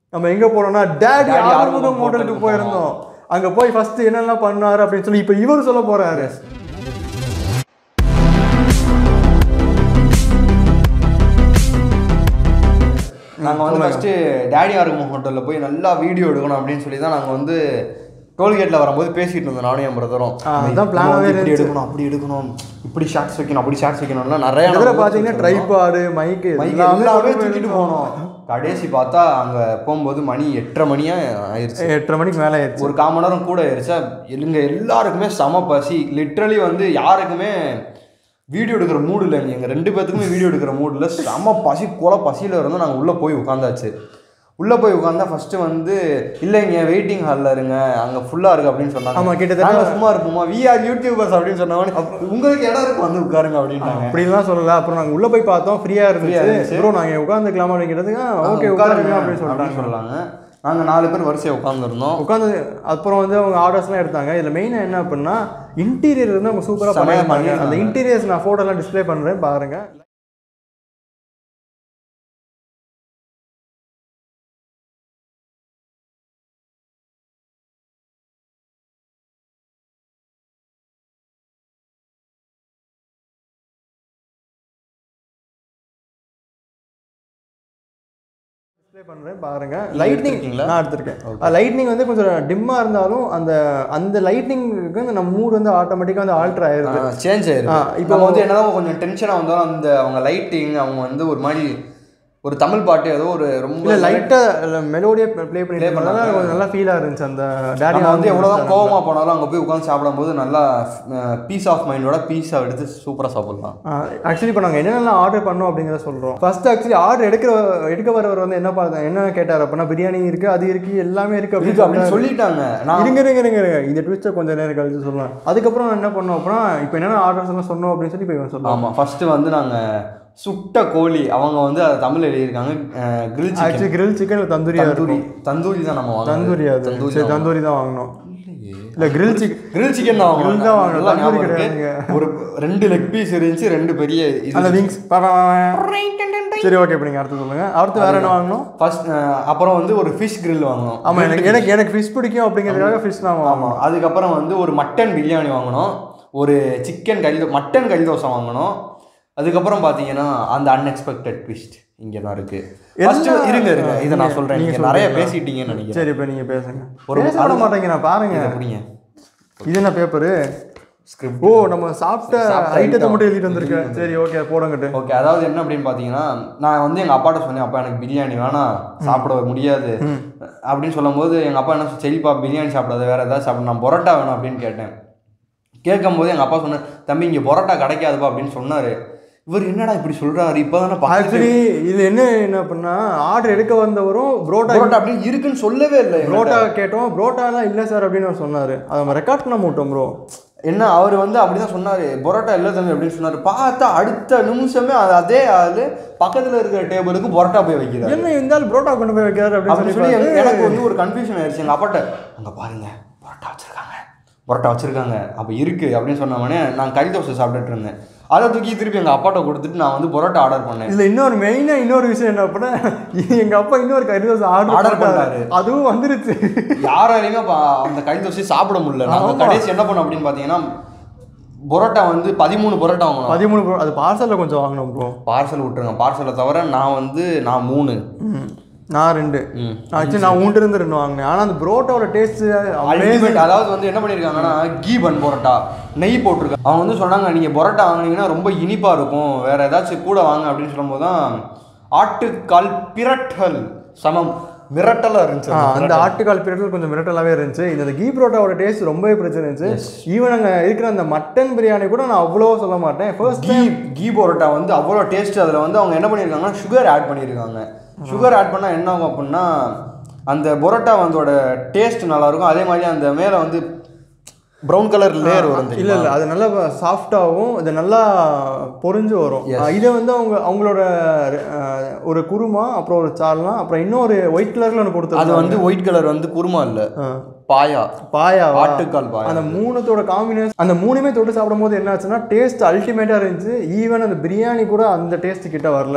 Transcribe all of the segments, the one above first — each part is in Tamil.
நம்ம எங்க போனோம்னா டேடி Daddy ஆறுமுகம் ஆறுமுகம் ஹோட்டலுக்கு hotel-க்கு போயிருந்தோம் அங்க போய் ஃபர்ஸ்ட் என்னெல்லாம் பண்ணாரு அப்படின்னு சொல்லி இப்போ இவர் சொல்ல போறாரு நாங்கள் வந்து ஃபஸ்ட்டு டேடி ஆர்கம் ஹோட்டலில் போய் நல்லா வீடியோ எடுக்கணும் அப்படின்னு சொல்லி தான் நாங்கள் வந்து டோல்கேட்டில் வரும்போது பேசிட்டு இருந்தோம் நானும் என் பிரதரும் ஆ, அதான் plan ஆவே இப்படி இருந்துச்சு. எடுக்கணும் அப்படி எடுக்கணும் இப்படி ஷார்ட்ஸ் வைக்கணும் அப்படி ஷார்ட்ஸ் வைக்கணும்லாம் நிறைய இதுல பாத்தீங்கன்னா ட்ரைபாடு மைக்கு மைக் எல்லாமே தூக்கிட்டு போனோம் கடைசி பார்த்தா அங்கே போகும்போது மணி எட்டரை மணியா ஆயிடுச்சு எட்டரை மணிக்கு மேல ஆயிடுச்சு ஒரு கால் மணி நேரம் கூட ஆயிடுச்சா இங்க எல்லாருக்குமே செம பசி லிட்ரலி வந்து யாருக்குமே வீடியோ எடுக்கிற மூடு இல்லை எங்கள் ரெண்டு பேத்துக்குமே வீடியோ எடுக்கிற மூடில் செம பசி கொலை பசியில் இருந்தோம் நாங்கள் உள்ளே போய் உட்காந்தாச்சு உள்ளே போய் உட்காந்தா ஃபஸ்ட்டு வந்து இல்லைங்க வெயிட்டிங் ஹாலில் இருங்க அங்கே ஃபுல்லாக இருக்கு அப்படின்னு சொன்னாங்க ஆமா, கிட்டத்தட்ட- நாங்கள் சும்மா இருப்போமா வி ஆர் யூடியூபர்ஸ் அப்படின்னு சொன்னவொடனே உங்களுக்கு இடம் இருக்கு வந்து உட்காருங்க அப்படின்ட்டாங்க அப்படிலாம் சொல்லல அப்புறம் நாங்க உள்ள போய் பார்த்தோம் ஃப்ரீயா Free-ஆ இருந்துச்சு இருந்துச்சு. ப்ரோ நாங்க உட்காந்துக்கலாம் அப்படிங்கிறதுக்கு ஓகே உட்காருங்க உட்காருங்க அப்படின்னு சொல்லிட்டாங்க அப்படின்னு சொல்லலாங்க நாங்கள் நாலு பேர் வரிசையாக உட்காந்துருந்தோம் உட்காந்து அப்புறம் வந்து அவங்க ஆர்டர்ஸ்லாம் எடுத்தாங்க இதில் மெயினாக என்ன அப்படின்னா இன்டீரியர் வந்து அவங்க சூப்பராக செமையா பண்ணியிருப்பாங்க பண்ணியிருந்தாங்க. அந்த இன்டீரியர்ஸ் நான் ஃபோட்டோலாம் டிஸ்ப்ளே பண்ணுறேன் பாருங்க டிஸ்ப்ளே பண்ணுறேன் பாருங்க லைட்னிங் எடுத்திருக்கீங்களா? நான் எடுத்திருக்கேன் லைட்னிங் வந்து கொஞ்சம் டிம்மாக இருந்தாலும் அந்த அந்த லைட்னிங்க்கு வந்து நம்ம மூட் வந்து ஆட்டோமேட்டிக்காக வந்து ஆல்டர் ஆயிருது சேஞ்ச் ஆயிருக்கு ஆ, இப்போ இப்போ- வந்து என்னதான் கொஞ்சம் டென்ஷனாக வந்தாலும் அந்த அவங்க லைட்டிங் அவங்க வந்து ஒரு மாதிரி ஒரு தமிழ் பாட்டு ஏதோ ஒரு ரொம்ப இல்லை லைட்டாக மெலோடியாக ப்ளே பண்ணி பண்ணாங்க. கொஞ்சம் நல்லா ஃபீலாக இருந்துச்சு அந்த டேடி நம்ம வந்து எவ்வளோதான் கோவமா போனாலும் அங்கே போய் உட்காந்து சாப்பிடும்போது நல்லா பீஸ் ஆஃப் மைண்டோட பீஸாக எடுத்து சூப்பராக சாப்பிடலாம் ஆக்சுவலி இப்போ நாங்கள் என்னென்னலாம் ஆர்டர் பண்ணோம் அப்படிங்கிறத சொல்கிறோம் ஃபர்ஸ்ட் ஆக்சுவலி ஆர்டர் எடுக்கிற எடுக்க வரவர் வந்து என்ன பார்த்தா என்ன கேட்டார் அப்படின்னா பிரியாணி இருக்குது அது இருக்குது எல்லாமே இருக்குது இருக்கு அப்படின்னு அப்படின்னு சொல்லிட்டாங்க நான் இருங்க இருங்க இருங்க இருங்க இந்த ட்விஸ்ட்டை கொஞ்சம் நேரம் கழிச்சு சொல்லலாம் அதுக்கப்புறம் என்ன பண்ணோம் அப்படின்னா இப்போ என்னென்ன ஆர்டர்ஸ் எல்லாம் சொன்னோம் அப்படின்னு சொல்லி இப்போ இவன் சொல்லலாம் ஆமாம் ஃபர்ஸ்ட் வந்து நாங்கள் சுட்ட கோழி அவங்க வந்து அதை தமிழ் எழுதியிருக்காங்க grill chicken actually grill chicken தந்தூரியா தந்தூரி இருக்கும் தந்தூரி தான் நம்ம வாங்கினது. தந்தூரி அது தந்தூரி சரி தான் தந்தூரி தான் வாங்கினோம் இல்லை கிரில் சிக்கன் கிரில் சிக்கன் தான் Grill தான் வாங்கினோம். நல்லா ஞாபகம் தந்தூரி இருக்கு. ஒரு ரெண்டு லெக் பீஸ் இருந்துச்சு ரெண்டு பெரிய அந்த இது விங்ஸ் சரி ஓகே இப்போ நீங்கள் அடுத்து சொல்லுங்கள் அடுத்து வேறு என்ன வாங்கணும் ஃபர்ஸ்ட் அப்புறம் வந்து ஒரு ஃபிஷ் grill வாங்கினோம் ஆமாம் எனக்கு எனக்கு எனக்கு ஃபிஷ் பிடிக்கும் அப்படிங்கிறதுக்காக ஃபிஷ் தான் வாங்கணும் ஆமாம் அதுக்கப்புறம் வந்து ஒரு மட்டன் பிரியாணி வாங்கினோம் ஒரு சிக்கன் கறி தோ- மட்டன் கறி தோசை வாங்கினோம் அதுக்குறம் பார்த்தீங்கன்னா அந்த அன்எக்ஸ்பெக்டட் ட்விஸ்ட் இங்கே தான் இருக்கு ஃபர்ஸ்ட் எல்லா- இருங்க இருங்க இதை நான் சொல்கிறேன் நீங்க நீங்கள் நிறைய சொல்றீங்களா? பேசிட்டீங்கன்னு நினைக்கிறேன் சரி இப்போ நீங்கள் பேசுங்க ஒரு- பேச விட மாட்டேங்க நான் பாருங்க இதை புரியுங்க இது என்ன பேப்பரு ஸ்கிரிப்ட் ஓ நம்ம சாப்பிட்ட சாப்பிட்ட ஐட்டத்தை item. மட்டும் எழுதிட்டு வந்திருக்கேன் சரி ஓகே போடுங்கட்டு ஓகே அதாவது என்ன அப்படின்னு பார்த்தீங்கன்னா நான் வந்து எங்கள் அப்பாட்ட சொன்னேன் அப்பா எனக்கு பிரியாணி வேணாம் சாப்பிட முடியாது அப்படின்னு சொல்லும்போது எங்கள் அப்பா என்ன சொ- சரிப்பா பிரியாணி சாப்பிடாத வேற ஏதாவது சாப்பிட நான் பரோட்டா வேணும் அப்படின்னு கேட்டேன் கேட்கும்போது எங்கள் அப்பா சொன்னார் தம்பி இங்கே பரோட்டா கிடைக்காதுப்பா அப்படின்னு சொன்னார் இவர் என்னடா இப்படி சொல்றாரு இப்போ தானே ஆக்சுவலி இது என்ன என்ன பண்ணா ஆர்டர் எடுக்க வந்தவரும் புரோட்டா பரோட்டா அப்படின்னு இருக்குன்னு சொல்லவே இல்லை என்கிட்ட. புரோட்டா கேட்டோம் புரோட்டாலாம் இல்லை சார் அப்படின்னு அவர் சொன்னார் அதை நம்ம ரெக்கார்ட் பண்ண மாட்டோம் ப்ரோ என்ன அவர் வந்து அப்படிதான் சொன்னாரு பரோட்டா இல்லை தம்பி அப்படின்னு சொன்னாரு பார்த்தா அடுத்த நிமிஷமே அது அதே ஆளு பக்கத்துல இருக்கிற டேபிளுக்கு பரோட்டா போய் வைக்கிறாரு என்ன இருந்தாலும் புரோட்டா கொண்டு போய் வைக்கிறாரு அப்படின்னு அப்படின்னு சொல்லி சொல்லி எனக்கு- எனக்கு வந்து ஒரு கன்ஃபியூஷன் ஆயிடுச்சு எங்க அப்பாட்ட அங்க பாருங்க பரோட்டா வச்சிருக்காங்க பரோட்டா வச்சிருக்காங்க அப்ப இருக்கு அப்படின்னு சொன்னவனே நான் கறி தோசை சாப்பிட்டுட்டு இருந்தேன் அதை தூக்கி திருப்பி எங்க அப்பாட்ட கொடுத்துட்டு நான் வந்து பரோட்டா ஆர்டர் பண்ணேன் இதுல இன்னொரு மெயினா இன்னொரு விஷயம் என்ன அப்படின்னா எங்க அப்பா இன்னொரு கறி தோசை Order ஆர்டர் பண்ணாரு. பண்ணாரு அதுவும் வந்துருச்சு யாராலையுமே அப்ப அந்த கறி தோசையை சாப்பிட முடியல நாங்க ஆமா. கடைசி என்ன பண்ணோம் அப்படின்னு பாத்தீங்கன்னா பரோட்டா வந்து பதிமூணு பரோட்டா வாங்கணும் பதிமூணு bro- அது பார்சல்ல கொஞ்சம் வாங்கினோம் ப்ரோ பார்சல் விட்டுருங்க பார்சலை தவிர நான் வந்து நான் மூணு நான் ரெண்டு ம். ஆக்சுவலி நான் உண்டு இருந்து ரெண்டு வாங்கினேன் ஆனா அந்த புரோட்டாவோட டேஸ்ட் அல்டிமேட் அதாவது வந்து என்ன பண்ணியிருக்காங்கன்னா கீ பன் பரோட்டா நெய் போட்டிருக்காங்க அவங்க வந்து சொன்னாங்க நீங்கள் பரோட்டா வாங்குனீங்கன்னா ரொம்ப இனிப்பாக இருக்கும் வேற ஏதாச்சும் கூட வாங்க அப்படின்னு சொல்லும்போது தான் ஆட்டுக்கால் பிரட்டல் சமம் மிரட்டலாக இருந்துச்சு ஆ, அந்த அந்த பிரட்டல். ஆட்டுக்கால் பிரட்டல் கொஞ்சம் மிரட்டலாவே இருந்துச்சு இந்த கீ புரோட்டாவோட டேஸ்ட் ரொம்பவே பிரச்சனை இருந்துச்சு ஈவன் அங்கே இருக்கிற அந்த மட்டன் பிரியாணி கூட நான் அவ்வளோ சொல்ல மாட்டேன் ஃபர்ஸ்ட் கீ கீ பரோட்டா வந்து அவ்வளோ டேஸ்ட் அதில் வந்து அவங்க என்ன பண்ணியிருக்காங்கன்னா சுகர் ஆட் பண்ணியிருக்காங்க சுகர் ஆட் பண்ணால் என்ன ஆகும் அப்படின்னா அந்த பரோட்டா வந்தோட டேஸ்ட் நல்லா இருக்கும் அதே மாதிரி அந்த மேலே வந்து ப்ரௌன் கலர் லேயர் வரும் இல்ல தெரியுமா? இல்ல அது நல்லா சாஃப்டாகவும் இது நல்லா பொரிஞ்சு வரும் Yes. ஆ, இதை வந்து அவங்க அவங்களோட ஆ, ஒரு குருமா அப்புறம் ஒரு சால்னா அப்புறம் இன்னொரு ஒயிட் கலர்ல ஒன்று அது கொடுத்துருக்காங்க வந்து ஒயிட் கலர் வந்து குருமா இல்லை பாயா பாயா ஆட்டுக்கால் பாயா அந்த மூணுத்தோட காம்பினேஷன் அந்த மூணுமே தொட்டு சாப்பிடும்போது என்ன ஆச்சுன்னா டேஸ்ட் அல்டிமேட்டா இருந்துச்சு ஈவன் அந்த பிரியாணி கூட அந்த டேஸ்ட் கிட்ட வரல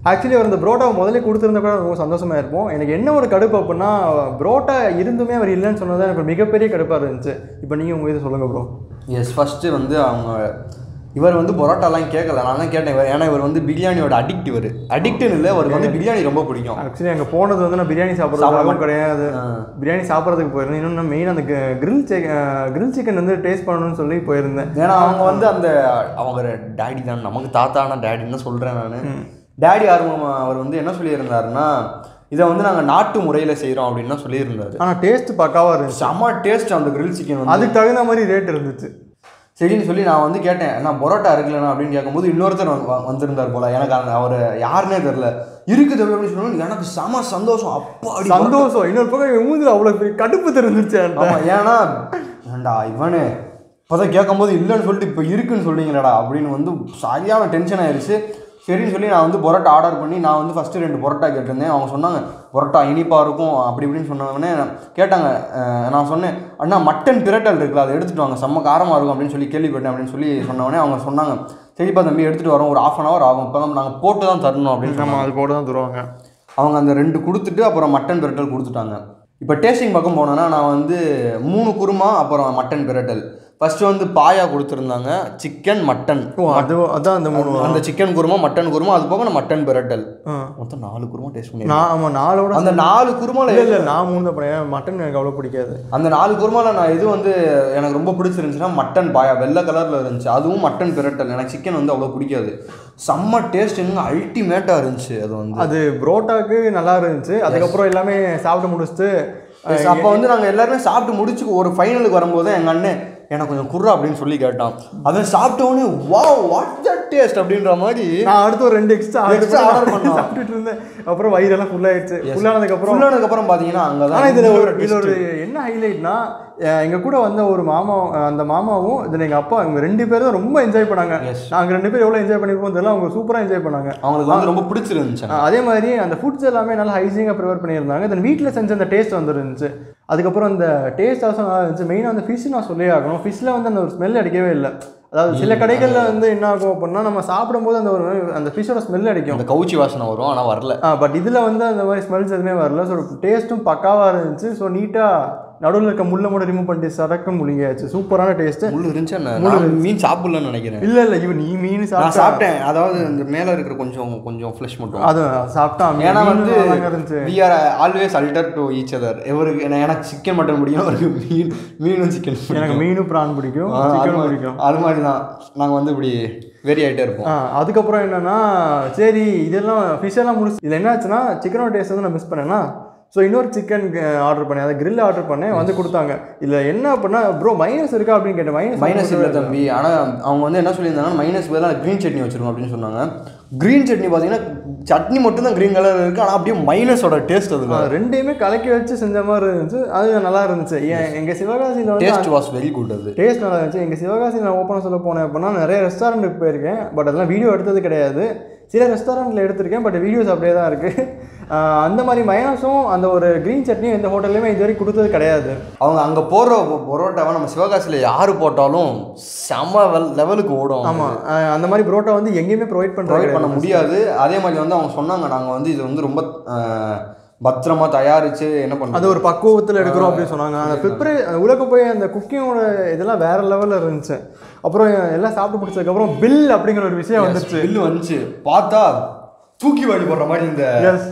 ஆக்சுவலி அவர் இந்த புரோட்டாவை முதல்ல கொடுத்துருந்தா கூட ரொம்ப சந்தோஷமா இருப்போம் எனக்கு என்ன ஒரு கடுப்பு அப்படின்னா புரோட்டா இருந்துமே அவர் இல்லைன்னு சொன்னது எனக்கு ஒரு மிகப்பெரிய கடுப்பாக இருந்துச்சு இப்போ நீங்கள் உங்கள் இதை சொல்லுங்கள் ப்ரோ எஸ் ஃபஸ்ட்டு வந்து அவங்க இவர் வந்து பரோட்டாலாம் கேட்கல நான் தான் கேட்டேன் இவர் ஏன்னா இவர் வந்து பிரியாணியோட அடிக்ட் இவர் அடிக்ட்னு இல்லை அவருக்கு வந்து பிரியாணி ரொம்ப பிடிக்கும் ஆக்சுவலி அங்கே போனது வந்து நான் பிரியாணி சாப்பிட்றதுக்காகவும் கிடையாது பிரியாணி சாப்பிட்றதுக்கு போயிருந்தேன் இன்னும் நான் மெயின் அந்த கிரில் சிக்கன் கிரில் சிக்கன் வந்து டேஸ்ட் பண்ணணும்னு சொல்லி போயிருந்தேன் ஏன்னா அவங்க வந்து அந்த அவங்க டேடி தான் நமக்கு தாத்தானா டேடின்னு தான் சொல்கிறேன் நான் டேடி ஆர்வம் அவர் வந்து என்ன சொல்லியிருந்தாருன்னா இதை வந்து நாங்கள் நாட்டு முறையில் செய்கிறோம் அப்படின்னு தான் சொல்லியிருந்தாரு ஆனால் டேஸ்ட் பக்காவாக இருந்துச்சு செம்ம டேஸ்ட் அந்த கிரில் சிக்கன் வந்து அதுக்கு தகுந்த மாதிரி ரேட் இருந்துச்சு சரின்னு சொல்லி நான் வந்து கேட்டேன் நான் பரோட்டா இருக்குல்லண்ணா அப்படின்னு கேட்கும்போது இன்னொருத்தர் வந்து- வ- வந்திருந்தார் போல எனக்கு அந்த அவர் யாருன்னே தெரில இருக்குது அப்படின்னு சொன்னோம் எனக்கு செம சந்தோஷம் அப்பா சந்தோஷம் இன்னொரு பக்கம் இவன் மூஞ்சில அவ்வளோ பெரிய கடுப்பு தெரிஞ்சிருச்சு என்கிட்ட. ஆமா ஏன்னா ஏன்டா இவனு இப்போதான் கேட்கும்போது இல்லைன்னு சொல்லிட்டு இப்போ இருக்குன்னு சொல்றீங்களேடா அப்படின்னு வந்து சரியான டென்ஷன் ஆயிருச்சு சரின்னு சொல்லி நான் வந்து பரோட்டா ஆர்டர் பண்ணி நான் வந்து ஃபஸ்ட்டு ரெண்டு பரோட்டா கேட்டிருந்தேன் அவங்க சொன்னாங்க பரோட்டா இனிப்பாக இருக்கும் அப்படி இப்படின்னு சொன்னவொடனே கேட்டாங்க அஹ் நான் சொன்னேன் அண்ணா மட்டன் பிரட்டல் இருக்குல்ல அதை எடுத்துட்டு வாங்க செம்ம காரமாக இருக்கும் அப்படின்னு சொல்லி கேள்விப்பட்டேன் அப்படின்னு சொல்லி சொன்னவொடனே அவங்க சொன்னாங்க சரிப்பா தம்பி எடுத்துகிட்டு வரோம் ஒரு ஆஃப் அன் ஹவர் ஆகும் இப்போ தான் நாங்கள் போட்டு தான் தரணும் அப்படின்னு நம்ம சொன்னாங்க அது போட்டு தான் தருவாங்க அவங்க அந்த ரெண்டு கொடுத்துட்டு அப்புறம் மட்டன் பிரட்டல் கொடுத்துட்டாங்க இப்போ டேஸ்டிங் பக்கம் போனேன்னா நான் வந்து மூணு குருமா அப்புறம் மட்டன் பிரட்டல் ஃபர்ஸ்ட் வந்து பாயா கொடுத்துருந்தாங்க சிக்கன் மட்டன் ஓ அது அதான் அந்த மூணு அந்த சிக்கன் குருமா மட்டன் குருமா அது போக நான் மட்டன் பிரட்டல் ஆ. மொத்தம் நாலு குருமா டேஸ்ட் பண்ணி நான் ஆமாம் நாலோட அந்த நாலு குருமால இல்லை இல்லை நான் மூணு தான் பண்ணேன் மட்டன் எனக்கு அவ்வளோ பிடிக்காது அந்த நாலு குருமால நான் எது வந்து எனக்கு ரொம்ப பிடிச்சிருந்துச்சுன்னா மட்டன் பாயா வெள்ளை கலர்ல இருந்துச்சு அதுவும் மட்டன் பிரட்டல் எனக்கு சிக்கன் வந்து அவ்வளோ பிடிக்காது செம்ம டேஸ்ட் என்னங்க அல்டிமேட்டாக இருந்துச்சு அது வந்து அது புரோட்டாக்கு நல்லா இருந்துச்சு அதுக்கப்புறம் எல்லாமே சாப்பிட்டு முடிச்சுட்டு அப்போ வந்து நாங்கள் எல்லாருமே சாப்பிட்டு முடிச்சு ஒரு ஃபைனலுக்கு வரும்போது எங்கள் அண்ணன் எனக்கு கொஞ்சம் குர்ரா அப்படின்னு சொல்லி கேட்டான் அவன் சாப்பிட்ட உடனே வா வாட் தட் டேஸ்ட் அப்படின்ற மாதிரி நான் அடுத்து ஒரு ரெண்டு எக்ஸ்ட்ரா Extra order பண்ணோம். சாப்பிட்டுட்டு இருந்தேன் அப்புறம் வயிறெல்லாம் ஃபுல்லாயிடுச்சு ஃபுல்லானதுக்கப்புறம் ஃபுல்லானதுக்கப்புறம் பார்த்தீங்கன்னா அங்கே ஆனால் தான் இதில் ஒரு இதில் ஒரு என்ன ஹைலைட்னா எங்கள் கூட வந்த ஒரு மாமா அஹ் அந்த மாமாவும் இதில் எங்கள் அப்பா இவங்க ரெண்டு பேரும் தான் ரொம்ப என்ஜாய் பண்ணாங்க Yes. நாங்கள் ரெண்டு பேரும் எவ்வளோ என்ஜாய் பண்ணிருப்போம் தெரியல அவங்க சூப்பராக என்ஜாய் பண்ணாங்க அவங்களுக்கு வந்து ரொம்ப பிடிச்சிருந்துச்சு அஹ் அதே மாதிரி அந்த ஃபுட்ஸ் எல்லாமே நல்லா ஹைஜீனாக ப்ரிப்பேர் பண்ணியிருந்தாங்க தென் வீட்டில் செஞ்ச அந்த டேஸ்ட் வந்துருந்துச்சு அதுக்கப்புறம் அந்த டேஸ்ட் ஆசம் நல்லா இருந்துச்சு மெயினாக அந்த ஃபிஷ் நான் சொல்லியே ஆகணும் ஃபிஷ்ஷில் வந்து அந்த ஒரு ஸ்மெல் அடிக்கவே இல்லை அதாவது சில கடைகளில் வந்து என்ன ஆகும் அப்படின்னா நம்ம சாப்பிடும்போது அந்த ஒரு அந்த ஃபிஷ்ஷோட ஸ்மெல் அடிக்கும் அந்த கவுச்சி வாசனை வரும் ஆனால் வரல பட் இதில் வந்து அந்த மாதிரி ஸ்மெல்ஸ் எதுவுமே வரல ஸோ டேஸ்ட்டும் பக்காவாக இருந்துச்சு ஸோ நீட்டாக நடுவில் இருக்க முள்ளை மட்டும் ரிமூவ் பண்ணிட்டு சடக்கம் முழுங்கியாச்சு சூப்பரான டேஸ்ட்டு முள்ளு இருந்துச்சு என்ன? நான் மீன் சாப்பிடலன்னு நினைக்கிறேன் இல்லை இல்லை இவன் நீ மீன் நான் சாப்பிட்டா சாப்பிட்டேன் அதாவது இந்த மேலே இருக்கிற கொஞ்சம் கொஞ்சம் ஃப்ளஷ் மட்டும் அது சாப்பிட்டா ஏன்னா மீன் வந்து நல்லாங்க இருந்துச்சு we are always alter to each other இவருக்கு என்ன- எனக்கு சிக்கன் மட்டன் பிடிக்கும் அவருக்கு மீன் மீனும் சிக்கன் எனக்கு மீனும் பிரான் பிடிக்கும் ஆ, அது சிக்கனும் மாதிரி- பிடிக்கும் அது மாதிரி தான் நாங்கள் வந்து இப்படி வெரி ஆகிட்டே இருப்போம் ஆ அதுக்கப்புறம் என்னன்னா சரி இதெல்லாம் ஃபிஷ் எல்லாம் முடிச்சு இதில் என்னாச்சுன்னா சிக்கனோட டேஸ்ட் வந்து நான் மிஸ் பண்ணேன்னா ஸோ இன்னொரு சிக்கன் ஆர்டர் பண்ணேன் அதை grill ஆர்டர் பண்ணேன் வந்து கொடுத்தாங்க இதில் என்ன அப்படின்னா ப்ரோ மைனஸ் இருக்கா அப்படின்னு கேட்டேன் மைனஸ் மைனஸ் இல்லை தம்பி ஆனால் அவங்க வந்து என்ன சொல்லியிருந்தாங்கன்னா மைனஸ் பதிலாக க்ரீன் சட்னி வச்சிருக்கோம் அப்படின்னு சொன்னாங்க க்ரீன் சட்னி பார்த்தீங்கன்னா சட்னி மட்டும் தான் க்ரீன் கலர் இருக்குது ஆனால் அப்படியே மைனஸோட டேஸ்ட் அதில் ரெண்டையுமே கலக்கி வச்சு செஞ்ச மாதிரி இருந்துச்சு அது நல்லா இருந்துச்சு ஏன் எங்கள் சிவகாசியில் வந்து டேஸ்ட் வாஸ் வெரி குட் அது டேஸ்ட் நல்லா இருந்துச்சு எங்கள் சிவகாசியில் நான் ஓப்பனாக சொல்ல போனேன் அப்படின்னா நிறைய ரெஸ்டாரண்ட்டுக்கு போயிருக்கேன் பட் அதெல்லாம் வீடியோ எடுத்தது கிடையாது சில ரெஸ்டாரண்ட்டில் எடுத்திருக்கேன் பட் வீடியோஸ் அப்படியே தான் இருக்குது அந்த மாதிரி மயனஸும் அந்த ஒரு க்ரீன் சட்னியும் எந்த ஹோட்டல்லையுமே இது வரைக்கும் கொடுத்தது கிடையாது அவங்க அங்கே போடுற பொரோட்டாவை நம்ம சிவகாசியில் யார் போட்டாலும் செம லெவலுக்கு ஓடும் ஆமாம் அந்த மாதிரி புரோட்டா வந்து எங்கேயுமே ப்ரொவைட் ப்ரொவைட் பண்ணுறது பண்ண முடியாது அதே மாதிரி வந்து அவங்க சொன்னாங்க நாங்கள் வந்து இது வந்து ரொம்ப அஹ், பத்திரமா தயாரித்து என்ன அது பண்ணுறது ஒரு பக்குவத்தில் எடுக்கிறோம் அப்படின்னு சொன்னாங்க அந்த ப்ரிப்பரே உலக போய் அந்த குக்கிங்கோட இதெல்லாம் வேற லெவலில் இருந்துச்சு அப்புறம் எல்லாம் சாப்பிட்டு முடிச்சதுக்கப்புறம் பில் அப்படிங்கிற ஒரு விஷயம் வந்துச்சு பில்லு வந்துச்சு பார்த்தா தூக்கி வாடி போடுற மாதிரி இந்த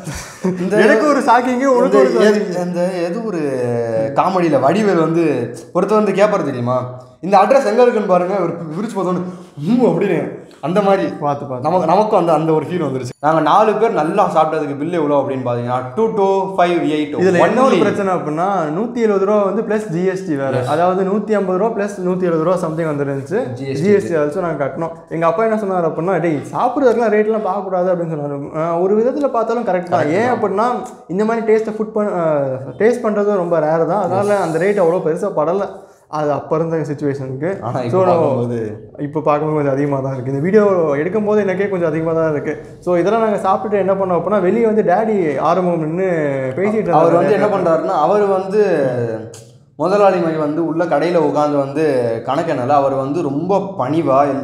இந்த எனக்கு ஒரு ஷாக்கிங்கு உனக்கு ஒரு இந்த எது- இந்த எது ஒரு காமெடியில் வடிவேல் வந்து ஒருத்தர் வந்து கேட்பாரு தெரியுமா இந்த அட்ரஸ் எங்கே இருக்குன்னு பாருங்க ஒரு விரிச்சு பார்த்தோன்னு ம் அப்படின்னு அந்த மாதிரி பார்த்து பார்த்து நமக்கு நமக்கும் அந்த அந்த ஒரு ஃபீல் வந்துருச்சு நாங்கள் நாலு பேர் நல்லா சாப்பிட்டதுக்கு பில் எவ்வளோ அப்படின்னு பார்த்தீங்கன்னா டூ டூ ஃபைவ் எயிட் இதுல என்ன ஒரு பிரச்சனை அப்படின்னா நூத்தி எழுபது ரூபா வந்து பிளஸ் ஜிஎஸ்டி வேற அதாவது நூத்தி ஐம்பது ரூபா பிளஸ் நூத்தி எழுபது ரூபா சம்திங் வந்துருந்துச்சு GST ஜிஎஸ்டி ஆல்சோ நாங்க கட்டணும் எங்க அப்பா என்ன சொன்னார் அப்படின்னா டேய் சாப்பிட்றதுக்குலாம் ரேட்லாம் பார்க்கக்கூடாது அப்படின்னு சொன்னாரு அஹ் ஒரு விதத்துல பார்த்தாலும் கரெக்ட் தான் ஏன் அப்படின்னா இந்த மாதிரி டேஸ்ட்டை ஃபுட் பண்ண டேஸ்ட் பண்றது ரொம்ப ரேர் தான் அதனால அந்த ரேட் அவ்வளோ பெருசா படல அது அப்போ இருந்த சுச்சுவேஷனுக்கு ஆனா ஸோ இப்போ பார்க்கும்போது இப்போ பார்க்கும்போது கொஞ்சம் அதிகமாக தான் இருக்குது இந்த வீடியோ எடுக்கும்போது எனக்கே கொஞ்சம் அதிகமாக தான் இருக்குது ஸோ இதெல்லாம் நாங்கள் சாப்பிட்டுட்டு என்ன பண்ணோம் அப்படின்னா வெளியே வந்து டேடி ஆரம்பம் நின்று பேசிட்டு அவர் இருந்தாரு. வந்து என்ன பண்றாருன்னா அவர் வந்து முதலாளி மாதிரி வந்து உள்ள கடையில் உட்காந்து வந்து கணக்கெண்ணல அவர் வந்து ரொம்ப பணிவா எல்-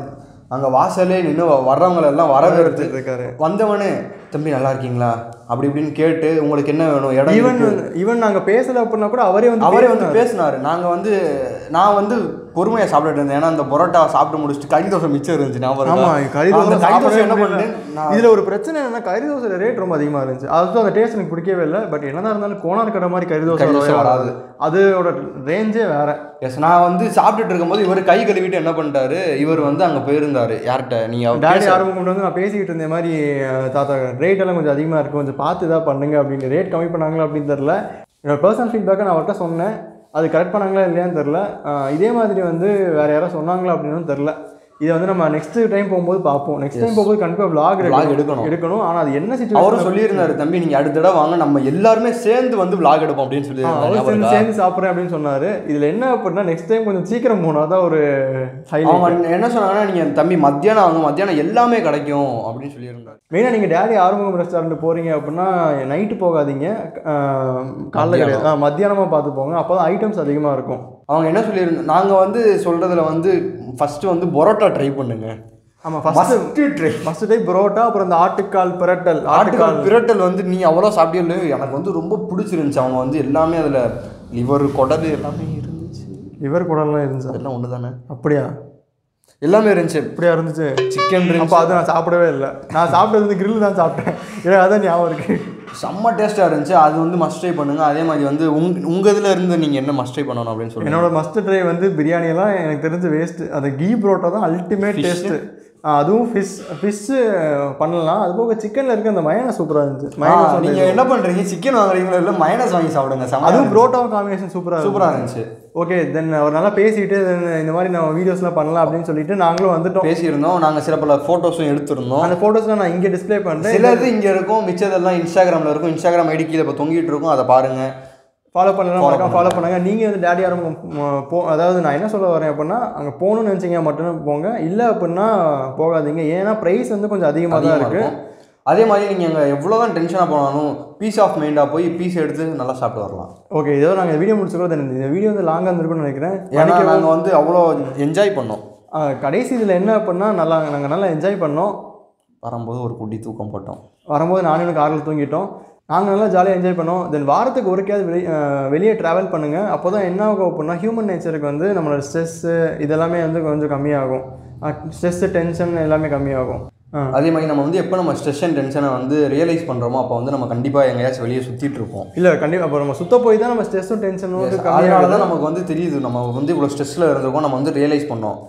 அங்கே வாசலே நின்று வர்றவங்களை எல்லாம் வரவேற்று இருக்காரு வந்தவனே தம்பி நல்லா இருக்கீங்களா அப்படி இப்படின்னு கேட்டு உங்களுக்கு என்ன வேணும் இடம் ஈவன் இருக்கு. ஈவன் நாங்க பேசல அப்படின்னா கூட அவரே வந்து அவரே வந்து பேசினாரு. பேசினாரு நாங்கள் வந்து நான் வந்து பொறுமையாக சாப்பிட்டுட்டு இருந்தேன் ஏன்னா அந்த பரோட்டா சாப்பிட்டு முடிச்சுட்டு கறி தோசை மிச்சம் இருந்துச்சு ஞாபகம் ஆமா இருக்கா? கறி நான் அந்த தோசை கறி தோசை சாப்பிடவே என்ன முடியல. பண்ணேன் நான் இதுல ஒரு பிரச்சனை என்னன்னா கறி தோசை ரேட் ரொம்ப அதிகமா இருந்துச்சு அதுவும் அந்த டேஸ்ட் எனக்கு பிடிக்கவே இல்லை பட் என்னதான் இருந்தாலும் கோனார் கடை மாதிரி கறி தோசை கறி தோசை வரவே வராது. வராது அதோட ரேஞ்சே வேற எஸ் நான் வந்து சாப்பிட்டுட்டு இருக்கும்போது இவர் கை கழுவிட்டு என்ன பண்ணிட்டாரு இவர் வந்து அங்கே போயிருந்தாரு யார்கிட்ட நீ அவர் டேடி பேச- ஆரம்பம் கொண்டு வந்து நான் பேசிக்கிட்டு இருந்த மாதிரி அஹ், தாத்தா ரேட் எல்லாம் கொஞ்சம் அதிகமாக இருக்கும் கொஞ்சம் பார்த்து தான் பண்ணுங்க அப்படின்னு ரேட் கம்மி பண்ணாங்களா அப்படின்னு தெரில என்னோட பர்சனல் ஃபீட்பேக்கை நான் அவர்கிட்ட சொன்னேன் அது கரெக்ட் பண்ணாங்களா இல்லையான்னு தெரில அஹ், இதே மாதிரி வந்து வேற யாராவது சொன்னாங்களா அப்படின்னு தெரில இதை வந்து நம்ம நெக்ஸ்ட் டைம் போகும்போது பார்ப்போம் நெக்ஸ்ட் டைம் போகும்போது கண்டிப்பாக vlog Vlog எடுக்கணும். எடுக்கணும் ஆனால் அது என்ன அவரும் சுச்சுவேஷன் சொல்லியிருந்தாரு தம்பி நீங்க அடுத்த தடவை வாங்க நம்ம எல்லாருமே சேர்ந்து வந்து vlog எடுப்போம் அப்படின்னு சொல்லி அவர் சேர்ந்து சேர்ந்து சாப்பிட்றேன் அப்படின்னு சொன்னாரு இதுல என்ன அப்படின்னா நெக்ஸ்ட் டைம் கொஞ்சம் சீக்கிரம் போனால் தான் ஒரு ஹைலைட் அவங்க என்ன சொன்னாங்கன்னா நீங்க தம்பி மத்தியானம் வாங்க மத்தியானம் எல்லாமே கிடைக்கும் அப்படின்னு சொல்லியிருந்தாரு மெயினாக நீங்கள் டேடி ஆறுமுகம் ரெஸ்டாரண்ட் போகிறீங்க அப்படின்னா நைட்டு போகாதீங்க ஆஹ் காலைல கிடையாது ஆ மத்தியானமாக பார்த்து போங்க அப்போ தான் ஐட்டம்ஸ் அதிகமாக இருக்கும் அவங்க என்ன சொல்லியிருந்தோம் நாங்க வந்து சொல்றதுல வந்து ஃபர்ஸ்ட் வந்து பரோட்டா ட்ரை பண்ணுங்க ஆமாம் first first try first time parotta அப்புறம் இந்த ஆட்டுக்கால் பிரட்டல் ஆட்டுக்கால் பிரட்டல் வந்து நீ அவ்வளோ சாப்பிட்டியோ எனக்கு வந்து ரொம்ப பிடிச்சிருந்துச்சு அவங்க வந்து எல்லாமே அதில் லிவர் குடல் எல்லாமே இருந்துச்சு லிவர் குடல்லாம் இருந்துச்சு அதெல்லாம் ஒன்று தானே அப்படியா எல்லாமே இருந்துச்சு அப்படியா இருந்துச்சு சிக்கன் அப்போ அது நான் சாப்பிடவே இல்லை நான் சாப்பிட்டது வந்து grill தான் சாப்பிட்டேன் எனக்கு அதான் ஞாபகம் இருக்கு செம்ம டேஸ்ட்டாக இருந்துச்சு அது வந்து மஸ்ட் ட்ரை பண்ணுங்க அதே மாதிரி வந்து உங் உங்கள் இதில் இருந்து நீங்கள் என்ன மஸ்ட் ட்ரை பண்ணணும் அப்படின்னு சொல்லுங்க என்னோட மஸ்ட் ட்ரை வந்து பிரியாணி எல்லாம் எனக்கு தெரிஞ்சு வேஸ்ட் அந்த கீ பரோட்டா தான் அல்டிமேட் டேஸ்ட் அதுவும் ஃபிஷ் ஃபிஷ்ஷு பண்ணலாம் அது போக சிக்கனில் இருக்க அந்த மயனா சூப்பராக இருந்துச்சு மயனா நீங்கள் என்ன பண்ணுறீங்க சிக்கன் வாங்குறீங்களோ இல்லை மைனஸ் வாங்கி சாப்பிடுங்க செம்ம அதுவும் புரோட்டாவும் காம்பினேஷன் சூப்பராக சூப்பராக இருந்துச்சு ஓகே தென் அவர் நல்லா பேசிட்டு then இந்த மாதிரி நம்ம வீடியோஸ்லாம் பண்ணலாம் அப்படின்னு சொல்லிட்டு நாங்களும் வந்துட்டோம் பேசியிருந்தோம் நாங்கள் சில பல ஃபோட்டோஸும் எடுத்திருந்தோம் அந்த ஃபோட்டோஸ்லாம் நான் இங்கே டிஸ்ப்ளே பண்ணுறேன் சில இது இங்கே இருக்கும் மிச்சதெல்லாம் இன்ஸ்டாகிராமில் இருக்கும் இன்ஸ்டாகிராம் ஐடி கீழே இப்போ தொங்கிட்டு இருக்கும் அதை பாருங்க ஃபாலோ பண்ணலாம் மறக்காம ஃபாலோ பண்ணுங்க நீங்கள் வந்து டேடி யாரும் போ அதாவது நான் என்ன சொல்ல வரேன் அப்படின்னா அங்கே போகணும்னு நினச்சிங்க மட்டும் போங்க இல்லை அப்படின்னா போகாதீங்க ஏன்னா ப்ரைஸ் வந்து கொஞ்சம் அதிகமாக தான் அதிகமாக இருக்குது இருக்கும் அதே மாதிரி நீங்கள் அங்கே எவ்வளோ தான் டென்ஷனாக போனாலும் பீஸ் ஆஃப் மைண்டாக போய் பீஸ் எடுத்து நல்லா சாப்பிட்டு வரலாம் ஓகே இதோ நாங்கள் வீடியோ முடிச்சுக்கிறோம் then இந்த வீடியோ வந்து லாங்காக இருந்திருக்கும்னு நினைக்கிறேன் ஏன்னா நாங்கள் வந்து அவ்வளோ என்ஜாய் பண்ணோம் ஆ, கடைசி இதில் என்ன அப்படின்னா நல்லா நாங்கள் நல்லா என்ஜாய் பண்ணோம் வரும்போது ஒரு குட்டி தூக்கம் போட்டோம் வரும்போது நானும் எனக்கு காரில் தூங்கிட்டோம் நாங்கள் நல்லா ஜாலியாக என்ஜாய் பண்ணோம் தென் வாரத்துக்கு ஒருக்கையாவது வெளி அஹ் வெளியே ட்ராவல் பண்ணுங்கள் அப்போ தான் என்ன ஆகும் அப்படின்னா ஹியூமன் நேச்சருக்கு வந்து நம்மளோட ஸ்ட்ரெஸ்ஸு இதெல்லாமே வந்து கொஞ்சம் கம்மியாகும் ஸ்ட்ரெஸ்ஸு டென்ஷன் எல்லாமே கம்மியாகும் ஆ அதே மாதிரி நம்ம வந்து எப்போ நம்ம ஸ்ட்ரெஸ் அண்ட் டென்ஷனை வந்து ரியலைஸ் பண்ணுறோமோ அப்போ வந்து நம்ம கண்டிப்பாக எங்கேயாச்சும் வெளியே சுற்றிட்டு இருப்போம் இல்லை கண்டிப்பாக அப்போ நம்ம சுத்த போய் தான் நம்ம ஸ்ட்ரெஸ்ஸும் டென்ஷனும் வந்து அதனால கம்மியாகும் தான் நமக்கு வந்து தெரியுது நம்ம வந்து இவ்வளோ ஸ்ட்ரெஸ்ஸில் இருந்திருக்கோம் நம்ம வந்து ரியலைஸ் பண்ணோம்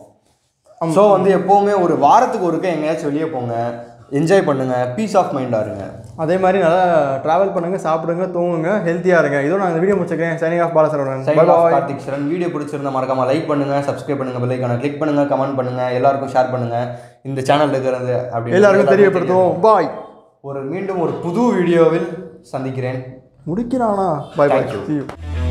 ஸோ வந்து எப்போவுமே ஒரு வாரத்துக்கு ஒருக்க எங்கேயாச்சும் வெளியே போங்க என்ஜாய் பண்ணுங்க பீஸ் ஆஃப் மைண்டாக இருங்க அதே மாதிரி நல்லா ட்ராவல் பண்ணுங்கள் சாப்பிடுங்க தூங்குங்க ஹெல்த்தியாக இருங்க இதோ நான் இந்த வீடியோ முடிச்சுக்கிறேன் signing off Balasaravanan sign off Karthik Saran video பிடிச்சிருந்தா மறக்காம லைக் பண்ணுங்க சப்ஸ்கிரைப் பண்ணுங்க பெல் ஐக்கான கிளிக் பண்ணுங்க கமெண்ட் பண்ணுங்க எல்லாருக்கும் ஷேர் பண்ணுங்க இந்த சேனல் இருக்கிறது அப்படி எல்லாருக்கும் தெரியப்படுத்துவோம் பாய் ஒரு மீண்டும் ஒரு புது வீடியோவில் சந்திக்கிறேன் முடிக்கிறானா பாய் பாய் Thank you. See you